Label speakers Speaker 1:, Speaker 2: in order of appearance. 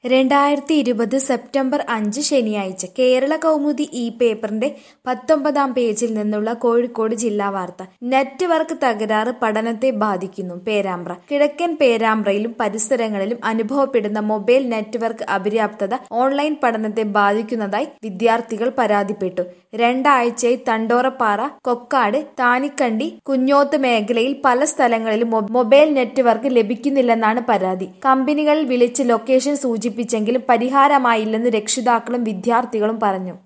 Speaker 1: രണ്ടായിരത്തി ഇരുപത് സെപ്റ്റംബർ അഞ്ച് ശനിയാഴ്ച കേരള കൗമുദി ഈ പേപ്പറിന്റെ പത്തൊമ്പതാം പേജിൽ നിന്നുള്ള കോഴിക്കോട് ജില്ലാ വാർത്ത നെറ്റ്വർക്ക് തകരാറ് പഠനത്തെ ബാധിക്കുന്നു പേരാമ്പ്ര കിഴക്കൻ പേരാമ്പ്രയിലും പരിസരങ്ങളിലും അനുഭവപ്പെടുന്ന മൊബൈൽ നെറ്റ്വർക്ക് അപര്യാപ്തത ഓൺലൈൻ പഠനത്തെ ബാധിക്കുന്നതായി വിദ്യാർത്ഥികൾ പരാതിപ്പെട്ടു രണ്ടാഴ്ചയായി തണ്ടോറപ്പാറ കൊക്കാട് താനിക്കണ്ടി കുഞ്ഞോത്ത് മേഖലയിൽ പല സ്ഥലങ്ങളിലും മൊ- മൊബൈൽ നെറ്റ്വർക്ക് ലഭിക്കുന്നില്ലെന്നാണ് പരാതി കമ്പനികളിൽ വിളിച്ച് ലൊക്കേഷൻ സൂചിപ്പിച്ചെങ്കിലും പരിഹാരമായില്ലെന്ന് രക്ഷിതാക്കളും വിദ്യാർത്ഥികളും പറഞ്ഞു